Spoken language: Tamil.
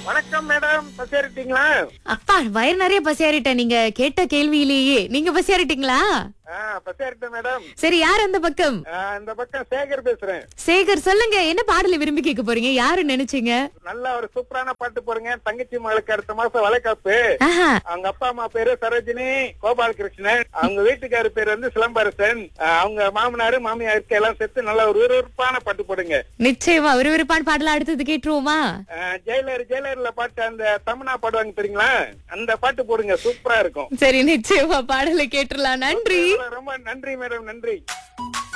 வணக்கம் மேடம் பசேறிட்டீங்களா அப்பா வயிறு நிறைய பசியாரிட்டேன் நீங்க கேட்ட கேள்வியிலேயே நீங்க பசியாரிட்டீங்களா பசேறிட்டேன் மேடம் சரி யார் அந்த பக்கம் ஆ, இந்த பக்கம் சேகர் பேசுறேன் சேகர் சொல்லுங்க என்ன பாடலை விரும்பி கேட்க போறீங்க யாரு நினைச்சீங்க நல்ல ஒரு சூப்பரான பாட்டு போறீங்க தங்கச்சி மகளுக்கு அடுத்த மாசம் வளைகாப்பு ஆஹா அவங்க அப்பா அம்மா பேரு சரோஜினி கோபாலகிருஷ்ணன் அவங்க வீட்டுக்காரு பேர் வந்து சிலம்பரசன் ஆ, அவங்க மாமனாரு மாமியாருக்கு எல்லாம் சேர்த்து நல்ல ஒரு விறுவிறுப்பான பாட்டு போடுங்க நிச்சயமா விறுவிறுப்பான பாடல அடுத்தது கேட்டுருவோமா ஆ, ஜெயிலர் ஜெயிலர்ல பாட்டு அந்த தமிழா பாடுவாங்க தெரியுங்களா அந்த பாட்டு போடுங்க சூப்பரா இருக்கும் சரி நிச்சயமா பாடலை கேட்டுடலாம் நன்றி ரொம்ப நன்றி மேடம் நன்றி